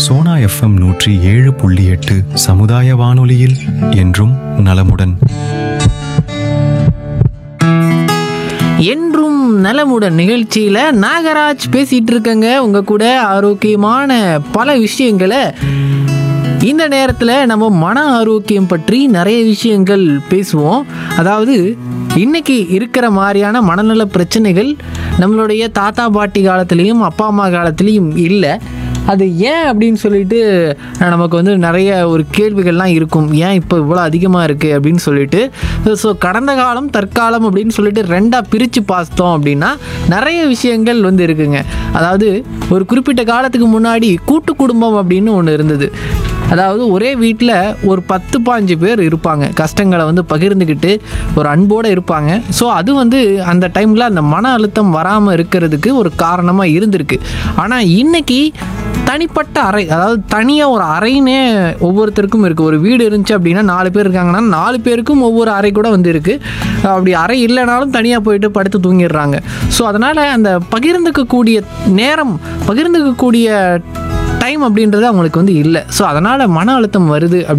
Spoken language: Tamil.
சோனா எஃப்எம் நூற்றி ஏழு புள்ளி எட்டு சமுதாய வானொலியில் என்றும் நலமுடன் என்றும் நலமுடன் நிகழ்ச்சியில் நாகராஜ் பேசிகிட்டு இருக்கங்க உங்கள் கூட ஆரோக்கியமான பல விஷயங்களை இந்த நேரத்தில் நம்ம மன ஆரோக்கியம் பற்றி நிறைய விஷயங்கள் பேசுவோம் அதாவது இன்னைக்கு இருக்கிற மாதிரியான மனநல பிரச்சனைகள் நம்மளுடைய தாத்தா பாட்டி காலத்துலேயும் அப்பா அம்மா காலத்துலேயும் இல்லை அது ஏன் அப்படின்னு சொல்லிட்டு நமக்கு வந்து நிறைய ஒரு கேள்விகள்லாம் இருக்கும் ஏன் இப்போ இவ்வளோ அதிகமாக இருக்குது அப்படின்னு சொல்லிட்டு ஸோ கடந்த காலம் தற்காலம் அப்படின்னு சொல்லிட்டு ரெண்டாக பிரித்து பார்த்தோம் அப்படின்னா நிறைய விஷயங்கள் வந்து இருக்குங்க அதாவது ஒரு குறிப்பிட்ட காலத்துக்கு முன்னாடி கூட்டு குடும்பம் அப்படின்னு ஒன்று இருந்தது அதாவது ஒரே வீட்டில் ஒரு பத்து பாஞ்சு பேர் இருப்பாங்க கஷ்டங்களை வந்து பகிர்ந்துக்கிட்டு ஒரு அன்போடு இருப்பாங்க ஸோ அது வந்து அந்த டைமில் அந்த மன அழுத்தம் வராமல் இருக்கிறதுக்கு ஒரு காரணமாக இருந்திருக்கு ஆனால் இன்னைக்கு தனிப்பட்ட அறை அதாவது தனியாக ஒரு அறைன்னே ஒவ்வொருத்தருக்கும் இருக்குது ஒரு வீடு இருந்துச்சு அப்படின்னா நாலு பேர் இருக்காங்கன்னா நாலு பேருக்கும் ஒவ்வொரு அறை கூட வந்து இருக்குது அப்படி அறை இல்லைனாலும் தனியாக போயிட்டு படுத்து தூங்கிடுறாங்க ஸோ அதனால் அந்த பகிர்ந்துக்கக்கூடிய நேரம் பகிர்ந்துக்கக்கூடிய டைம் அப்படின்றது அவங்களுக்கு வந்து இல்லை ஸோ அதனால் மன அழுத்தம் வருது அப்படி